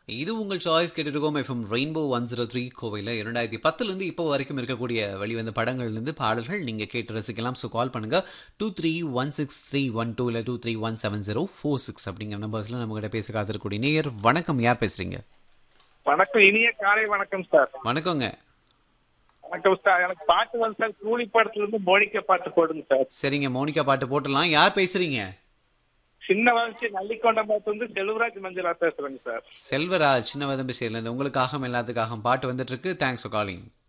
இது உங்கள் சாய்ஸ் கேட்டுருக்கோம் FM rainbow one zero three கோவையில் இரண்டாயிரத்தி பத்துலேருந்து இப்போ வரைக்கும் இருக்கக்கூடிய வெளிவந்த படங்கள்லேருந்து பாடல்கள் நீங்கள் கேட்டு ரசிக்கலாம் ஸோ கால் பண்ணுங்கள் two three one six three one two இல்லை two three one seven zero four six அப்படிங்கிற நம்பர்ஸில் நம்மகிட்ட பேச காத்திருக்கக்கூடிய நேயர் வணக்கம் யார் பேசுகிறீங்க வணக்கம் இனிய காலை வணக்கம் சார் வணக்கங்க வணக்கம் சார் எனக்கு பாட்டு வந்து சார் கூலி படத்துல இருந்து மோனிகா பாட்டு போடுங்க சார் சரிங்க மோனிகா பாட்டு போட்டுடலாம் யார் பேசுகிறீங்க சின்ன வளர்ச்சி நல்லிக்கொண்ட பாட்டு வந்து செல்வராஜ் மஞ்சளா பேசுறேங்க சார் செல்வராஜ் சின்ன வதம்பி சேர்லேருந்து உங்களுக்காக எல்லாத்துக்காக பாட்டு வந்துட்டு இருக்கு தேங்க்ஸ் ஃபார் காலிங்